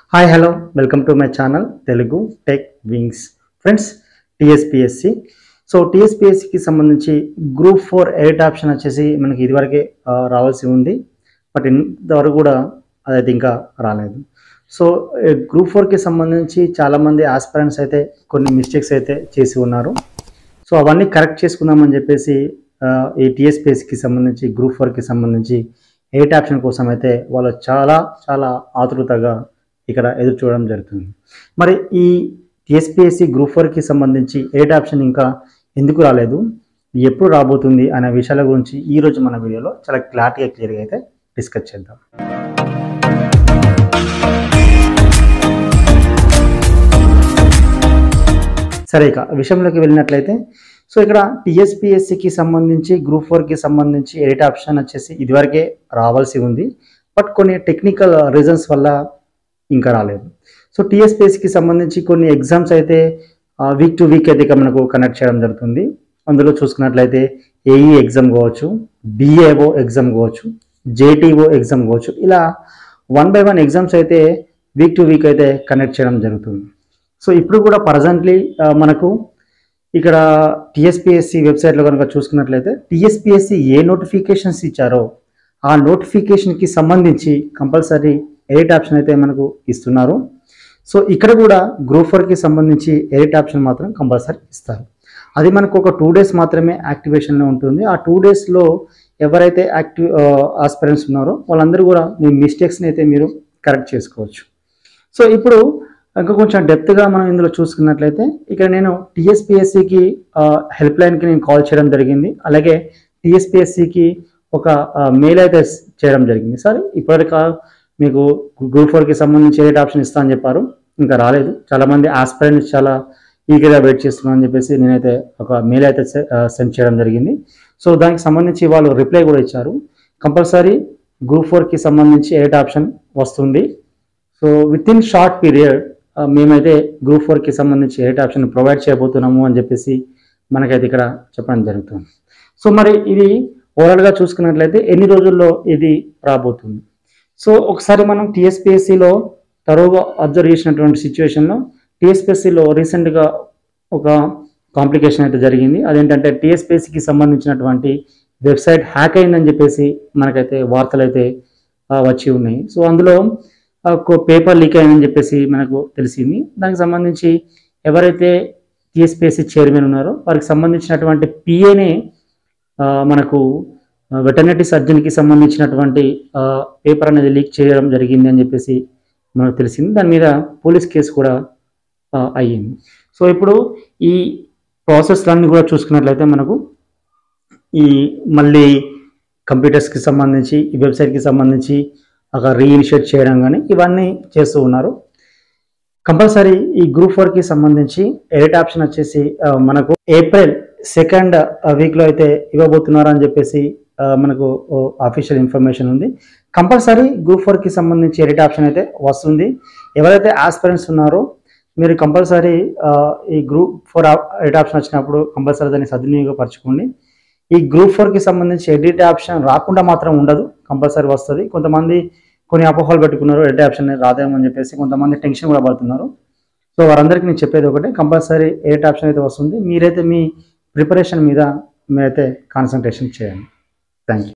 hi hello welcome to my channel Telugu tech wings friends TSPSC so టీఎస్పిఎస్సికి సంబంధించి group four eight option వచ్చేసి మనకి ఇదివరకే ఆ, రావాల్సి ఉంది బట్ ఇంతవరకు కూడా అదైతే ఇంకా రాలేదు సో ఈ గ్రూప్ ఫోర్కి సంబంధించి చాలామంది ఆస్పిరెంట్స్ అయితే కొన్ని మిస్టేక్స్ అయితే చేసి ఉన్నారు సో అవన్నీ కరెక్ట్ చేసుకుందామని చెప్పేసి ఆ, ఈ టీఎస్పిఎస్సికి సంబంధించి గ్రూప్ ఫోర్కి సంబంధించి ఎయిట్ ఆప్షన్ కోసం అయితే వాళ్ళు చాలా చాలా ఆతృతగా ఇక్కడ ఎదురు చూడడం జరుగుతుంది మరి ఈ టీఎస్పిఎస్సి గ్రూప్ ఫోర్కి సంబంధించి ఎయిట్ ఆప్షన్ ఇంకా ఎందుకు రాలేదు ఎప్పుడు రాబోతుంది అనే విషయాల గురించి ఈరోజు మన వీడియోలో చాలా క్లారిటీగా క్లియర్గా అయితే డిస్కస్ చేద్దాం సరే ఇక విషయంలోకి వెళ్ళినట్లయితే సో ఇక్కడ టీఎస్పిఎస్సికి సంబంధించి గ్రూప్ ఫోర్కి సంబంధించి ఎయిట్ ఆప్షన్ వచ్చేసి ఇదివరకే రావాల్సి ఉంది బట్ కొన్ని టెక్నికల్ రీజన్స్ వల్ల ఇంకా రాలేదు సో టీఎస్పిఎస్సికి సంబంధించి కొన్ని ఎగ్జామ్స్ అయితే వీక్ టు వీక్ అయితే ఇక మనకు కనెక్ట్ చేయడం జరుగుతుంది అందులో చూసుకున్నట్లయితే ఏఈ ఎగ్జామ్ కావచ్చు డిఏఓ ఎగ్జామ్ కావచ్చు జేటీఓ ఎగ్జామ్ కావచ్చు ఇలా వన్ బై వన్ ఎగ్జామ్స్ అయితే వీక్ టు వీక్ అయితే కనెక్ట్ చేయడం జరుగుతుంది సో ఇప్పుడు కూడా ప్రజెంట్లీ మనకు ఇక్కడ టీఎస్పిఎస్సి వెబ్సైట్లో కనుక చూసుకున్నట్లయితే టీఎస్పిఎస్సి ఏ నోటిఫికేషన్స్ ఇచ్చారో ఆ నోటిఫికేషన్కి సంబంధించి కంపల్సరీ ఎయిట్ ఆప్షన్ అయితే మనకు ఇస్తున్నారు సో ఇక్కడ కూడా గ్రూప్ ఫోర్కి సంబంధించి ఎయిట్ ఆప్షన్ మాత్రం కంపల్సరీ ఇస్తారు అది మనకు ఒక టూ డేస్ మాత్రమే యాక్టివేషన్లో ఉంటుంది ఆ టూ డేస్లో ఎవరైతే యాక్టివ్ ఆస్పిరెంట్స్ ఉన్నారో వాళ్ళందరూ కూడా మీ మిస్టేక్స్ని అయితే మీరు కరెక్ట్ చేసుకోవచ్చు సో ఇప్పుడు ఇంకా కొంచెం డెప్త్గా మనం ఇందులో చూసుకున్నట్లయితే ఇక్కడ నేను టీఎస్పిఎస్సికి హెల్ప్ లైన్కి నేను కాల్ చేయడం జరిగింది అలాగే టీఎస్పిఎస్సికి ఒక మెయిల్ అయితే చేయడం జరిగింది సార్ ఇప్పటికా మీకు గ్రూప్ ఫోర్కి సంబంధించి ఏ ఆప్షన్ ఇస్తా అని చెప్పారు ఇంకా రాలేదు చాలామంది ఆస్పిరెంట్స్ చాలా ఈగర్గా వెయిట్ చేస్తున్నాను అని చెప్పేసి నేనైతే ఒక మెయిల్ అయితే సెండ్ చేయడం జరిగింది సో దానికి సంబంధించి వాళ్ళు రిప్లై కూడా ఇచ్చారు కంపల్సరీ గ్రూప్ ఫోర్కి సంబంధించి ఎయిట్ ఆప్షన్ వస్తుంది so with in short period మేమైతే గ్రూప్ ఫోర్కి సంబంధించి ఎయిట్ ఆప్షన్ ప్రొవైడ్ చేయబోతున్నాము అని చెప్పేసి మనకైతే ఇక్కడ చెప్పడం జరుగుతుంది సో మరి ఇది ఓవరాల్గా చూసుకున్నట్లయితే ఎన్ని రోజుల్లో ఇది రాబోతుంది సో ఒకసారి మనం టీఎస్పిఎస్సిలో తరువుగా అబ్జర్వ్ చేసినటువంటి సిచ్యువేషన్లో టీఎస్పిఎస్సిలో రీసెంట్గా ఒక కాంప్లికేషన్ అయితే జరిగింది అదేంటంటే టీఎస్పిఎస్సికి సంబంధించినటువంటి వెబ్సైట్ హ్యాక్ అయిందని చెప్పేసి మనకైతే వార్తలు అయితే ఆ, వచ్చి ఉన్నాయి సో అందులో పేపర్ లీక్ అయిందని చెప్పేసి మనకు తెలిసింది దానికి సంబంధించి ఎవరైతే టీఎస్పిఎస్సి చైర్మన్ ఉన్నారో వారికి సంబంధించినటువంటి పిఏనే మనకు వెటర్నరీ సర్జన్కి సంబంధించినటువంటి పేపర్ అనేది లీక్ చేయడం జరిగింది అని చెప్పేసి మనకు తెలిసింది దాని మీద పోలీస్ కేసు కూడా ఆ, అయ్యింది సో ఇప్పుడు ఈ ప్రాసెస్లన్నీ కూడా చూసుకున్నట్లయితే మనకు ఈ మళ్ళీ కంప్యూటర్స్కి సంబంధించి ఈ వెబ్సైట్కి సంబంధించి ఒక రీఇనిషియేట్ చేయడం కానీ ఇవన్నీ చేస్తూ ఉన్నారు కంపల్సరీ ఈ గ్రూప్ ఫోర్కి సంబంధించి ఎయిట్ ఆప్షన్ వచ్చేసి ఆ, మనకు ఏప్రిల్ సెకండ్ వీక్లో అయితే ఇవ్వబోతున్నారు అని చెప్పేసి ఆ, మనకు అఫీషియల్ ఇన్ఫర్మేషన్ ఉంది కంపల్సరీ గ్రూప్ ఫోర్కి సంబంధించి ఎయిట్ ఆప్షన్ అయితే వస్తుంది ఎవరైతే ఆస్పిరెంట్స్ ఉన్నారో మీరు కంపల్సరీ ఈ గ్రూప్ ఫోర్ ఎయిట్ ఆప్షన్ వచ్చినప్పుడు కంపల్సరీ దాన్ని సద్వినియోగపరచుకోండి ఈ గ్రూప్ ఫోర్కి సంబంధించి ఎడిట్ ఆప్షన్ రాకుండా మాత్రం ఉండదు కంపల్సరీ వస్తుంది కొంతమంది కొన్ని అపోహలు పెట్టుకున్నారు ఎడిట్ ఆప్షన్ రాదేమో అని చెప్పేసి కొంతమంది టెన్షన్ కూడా పడుతున్నారు సో వారందరికీ నేను చెప్పేది ఒకటే కంపల్సరీ ఎడిట్ ఆప్షన్ అయితే వస్తుంది మీరైతే మీ ప్రిపరేషన్ మీద మీరైతే కాన్సన్ట్రేషన్ చేయండి థ్యాంక్ యూ